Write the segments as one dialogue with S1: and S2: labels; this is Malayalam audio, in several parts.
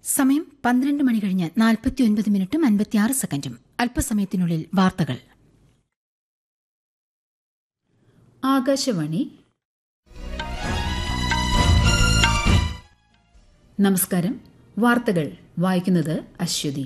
S1: സമയം പന്ത്രണ്ട് മണി കഴിഞ്ഞ് നാൽപ്പത്തിയൊൻപത് മിനിറ്റും അൻപത്തിയാറ് സെക്കൻഡും അല്പസമയത്തിനുള്ളിൽ വാർത്തകൾ
S2: ആകാശവാണി നമസ്കാരം വാർത്തകൾ വായിക്കുന്നത് അശ്വതി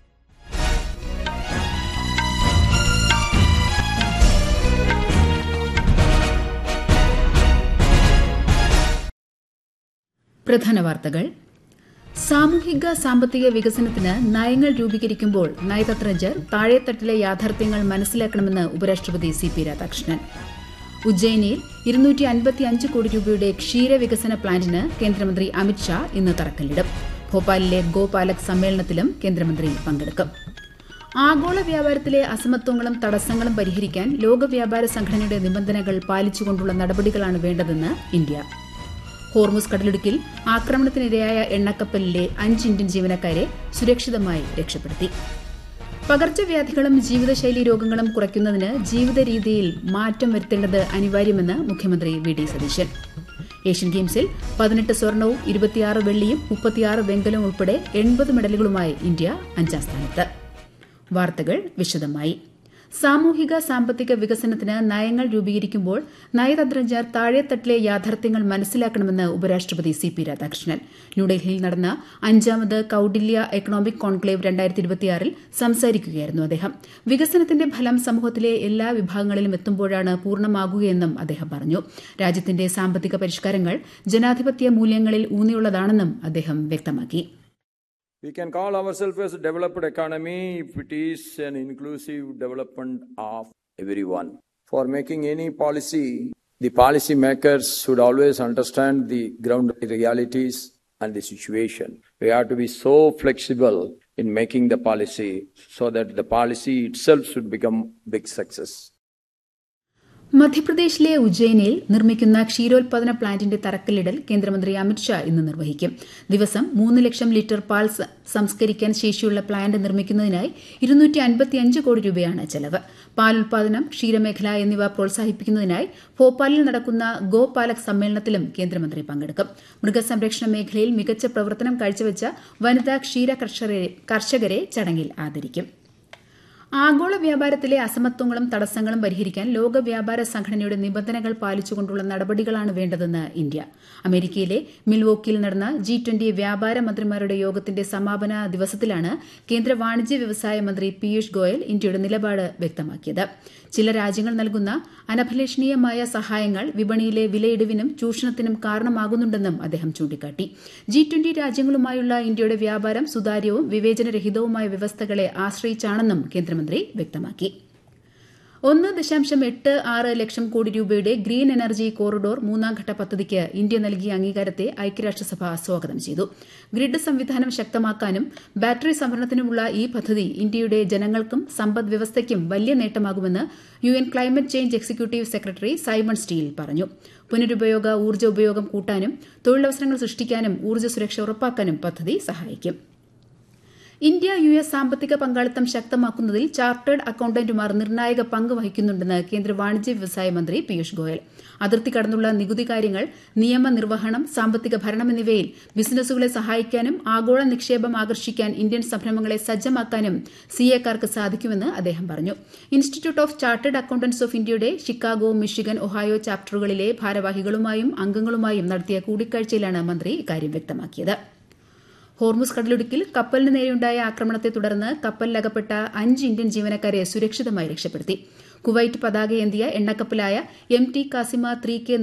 S2: പ്രധാന വാർത്തകൾ സാമൂഹിക സാമ്പത്തിക വികസനത്തിന് നയങ്ങൾ രൂപീകരിക്കുമ്പോൾ നയതന്ത്രജ്ഞർ താഴെത്തട്ടിലെ യാഥാർത്ഥ്യങ്ങൾ മനസ്സിലാക്കണമെന്ന് ഉപരാഷ്ട്രപതി സി പി രാധാകൃഷ്ണൻ ഉജ്ജയിനിയിൽ ഇരുന്നൂറ്റി അൻപത്തിയഞ്ച് കോടി രൂപയുടെ ക്ഷീരവികസന പ്ലാന്റിന് കേന്ദ്രമന്ത്രി അമിത്ഷാ ഇന്ന് തറക്കല്ലിടും ഭോപ്പാലിലെ ഗോപാലക് സമ്മേളനത്തിലും കേന്ദ്രമന്ത്രി പങ്കെടുക്കും ആഗോള വ്യാപാരത്തിലെ അസമത്വങ്ങളും തടസ്സങ്ങളും പരിഹരിക്കാൻ ലോക വ്യാപാര സംഘടനയുടെ നിബന്ധനകൾ പാലിച്ചുകൊണ്ടുള്ള നടപടികളാണ് വേണ്ടതെന്ന് ഇന്ത്യ ഹോർമുസ് കടലിടുക്കിൽ ആക്രമണത്തിനിരയായ എണ്ണക്കപ്പലിലെ അഞ്ച് ഇന്ത്യൻ ജീവനക്കാരെ സുരക്ഷിതമായി രക്ഷപ്പെടുത്തി പകർച്ചവ്യാധികളും ജീവിതശൈലി രോഗങ്ങളും കുറയ്ക്കുന്നതിന് ജീവിത രീതിയിൽ മാറ്റം വരുത്തേണ്ടത് അനിവാര്യമെന്ന് മുഖ്യമന്ത്രി വി ഡി സതീശൻ ഏഷ്യൻ ഗെയിംസിൽ പതിനെട്ട് സ്വർണവും ഇരുപത്തിയാറ് വെള്ളിയും മുപ്പത്തിയാറ് വെങ്കലവും ഉൾപ്പെടെ എൺപത് മെഡലുകളുമായി ഇന്ത്യ അഞ്ചാം സ്ഥാനത്ത് വാർത്തകൾ വിശദമായി സാമൂഹിക സാമ്പത്തിക വികസനത്തിന് നയങ്ങൾ രൂപീകരിക്കുമ്പോൾ നയതന്ത്രജ്ഞർ താഴെത്തട്ടിലെ യാഥാർത്ഥ്യങ്ങൾ മനസ്സിലാക്കണമെന്ന് ഉപരാഷ്ട്രപതി സി പി രാധാകൃഷ്ണൻ ന്യൂഡൽഹിയിൽ നടന്ന അഞ്ചാമത് കൌഡില്യ എക്കണോമിക് കോൺക്ലേവ് രണ്ടായിരത്തി ഇരുപത്തിയാറിൽ സംസാരിക്കുകയായിരുന്നു അദ്ദേഹം വികസനത്തിന്റെ ഫലം സമൂഹത്തിലെ എല്ലാ വിഭാഗങ്ങളിലും എത്തുമ്പോഴാണ് പൂർണ്ണമാകുകയെന്നും അദ്ദേഹം പറഞ്ഞു രാജ്യത്തിന്റെ സാമ്പത്തിക പരിഷ്കാരങ്ങൾ ജനാധിപത്യ മൂല്യങ്ങളിൽ ഊന്നിയുള്ളതാണെന്നും അദ്ദേഹം വ്യക്തമാക്കി
S3: We can call ourselves as a developed economy if it is an inclusive development of everyone. For making any policy, the policy makers should always understand the ground realities and the situation. We have to be so flexible in making the policy so that the policy itself should become big success.
S2: മധ്യപ്രദേശിലെ ഉജ്ജയിനിൽ നിർമ്മിക്കുന്ന ക്ഷീരോത്പാദന പ്ലാന്റിന്റെ തറക്കല്ലിടൽ കേന്ദ്രമന്ത്രി അമിത്ഷാ ഇന്ന് നിർവഹിക്കും ദിവസം മൂന്ന് ലക്ഷം ലിറ്റർ പാൽ സംസ്കരിക്കാൻ ശേഷിയുള്ള പ്ലാന്റ് നിർമ്മിക്കുന്നതിനായി ഇരുന്നൂറ്റി അൻപത്തിയഞ്ച് കോടി രൂപയാണ് ചെലവ് പാൽ ഉൽപാദനം ക്ഷീരമേഖല എന്നിവ പ്രോത്സാഹിപ്പിക്കുന്നതിനായി ഭോപ്പാലിൽ നടക്കുന്ന ഗോപാലക് സമ്മേളനത്തിലും കേന്ദ്രമന്ത്രി പങ്കെടുക്കും മൃഗസംരക്ഷണ മേഖലയിൽ മികച്ച പ്രവർത്തനം കാഴ്ചവെച്ച വനിതാ ക്ഷീര കർഷകരെ ചടങ്ങിൽ ആദരിക്കും ആഗോള വ്യാപാരത്തിലെ അസമത്വങ്ങളും തടസ്സങ്ങളും പരിഹരിക്കാൻ ലോക വ്യാപാര സംഘടനയുടെ നിബന്ധനകൾ പാലിച്ചുകൊണ്ടുള്ള നടപടികളാണ് വേണ്ടതെന്ന് ഇന്ത്യ അമേരിക്കയിലെ മിൽവോക്കിയിൽ നടന്ന ജി ട്വന്റി വ്യാപാര മന്ത്രിമാരുടെ യോഗത്തിന്റെ സമാപന ദിവസത്തിലാണ് കേന്ദ്ര വാണിജ്യ വ്യവസായ മന്ത്രി പീയൂഷ് ഗോയൽ ഇന്ത്യയുടെ നിലപാട് വ്യക്തമാക്കിയത് ചില രാജ്യങ്ങൾ നൽകുന്ന അനഭിലഷണീയമായ സഹായങ്ങൾ വിപണിയിലെ വിലയിടിവിനും ചൂഷണത്തിനും കാരണമാകുന്നുണ്ടെന്നും അദ്ദേഹം ചൂണ്ടിക്കാട്ടി ജി ട്വന്റി രാജ്യങ്ങളുമായുള്ള ഇന്ത്യയുടെ വ്യാപാരം സുതാര്യവും വിവേചനരഹിതവുമായ വ്യവസ്ഥകളെ ആശ്രയിച്ചാണെന്നും കേന്ദ്രമന്ത്രി വ്യക്തമാക്കി ഒന്ന് ദശാംശം എട്ട് ആറ് ലക്ഷം കോടി രൂപയുടെ ഗ്രീൻ എനർജി കോറിഡോർ മൂന്നാംഘട്ട പദ്ധതിക്ക് ഇന്ത്യ നൽകിയ അംഗീകാരത്തെ ഐക്യരാഷ്ട്രസഭ സ്വാഗതം ചെയ്തു ഗ്രിഡ് സംവിധാനം ശക്തമാക്കാനും ബാറ്ററി സംഭരണത്തിനുമുള്ള ഈ പദ്ധതി ഇന്ത്യയുടെ ജനങ്ങൾക്കും സമ്പദ് വ്യവസ്ഥയ്ക്കും വലിയ നേട്ടമാകുമെന്ന് U N climate change executive secretary Simon Stiell പറഞ്ഞു പുനരുപയോഗ ഊർജ്ജ ഉപയോഗം കൂട്ടാനും തൊഴിലവസരങ്ങൾ സൃഷ്ടിക്കാനും ഊർജ്ജ സുരക്ഷ ഉറപ്പാക്കാനും പദ്ധതി സഹായിക്കും ഇന്ത്യ യു എസ് സാമ്പത്തിക പങ്കാളിത്തം ശക്തമാക്കുന്നതിൽ ചാർട്ടേഡ് അക്കൌണ്ടന്റുമാർ നിർണായക പങ്ക് വഹിക്കുന്നുണ്ടെന്ന് കേന്ദ്ര വാണിജ്യ വ്യവസായ മന്ത്രി പീയൂഷ് ഗോയൽ അതിർത്തി കടന്നുള്ള നികുതി കാര്യങ്ങൾ നിയമനിർവഹണം സാമ്പത്തിക ഭരണം എന്നിവയിൽ ബിസിനസ്സുകളെ സഹായിക്കാനും ആഗോള നിക്ഷേപം ആകർഷിക്കാൻ ഇന്ത്യൻ സംരംഭങ്ങളെ സജ്ജമാക്കാനും സിഎക്കാർക്ക് സാധിക്കുമെന്ന് അദ്ദേഹം പറഞ്ഞു institute of chartered accountants of ഇന്ത്യയുടെ ഷിക്കാഗോ മിഷിഗൻ ഒഹായോ ചാപ്റ്ററുകളിലെ ഭാരവാഹികളുമായും അംഗങ്ങളുമായും നടത്തിയ കൂടിക്കാഴ്ചയിലാണ് മന്ത്രി ഇക്കാര്യം വ്യക്തമാക്കിയത് ഹോർമുസ് കടലിടുക്കിൽ കപ്പലിന് നേരെയുണ്ടായ ആക്രമണത്തെ തുടർന്ന് കപ്പലിലകപ്പെട്ട അഞ്ച് ഇന്ത്യൻ ജീവനക്കാരെ സുരക്ഷിതമായി രക്ഷപ്പെടുത്തി കുവൈറ്റ് പതാകയേന്തിയ എണ്ണക്കപ്പലായ M T Kasima three K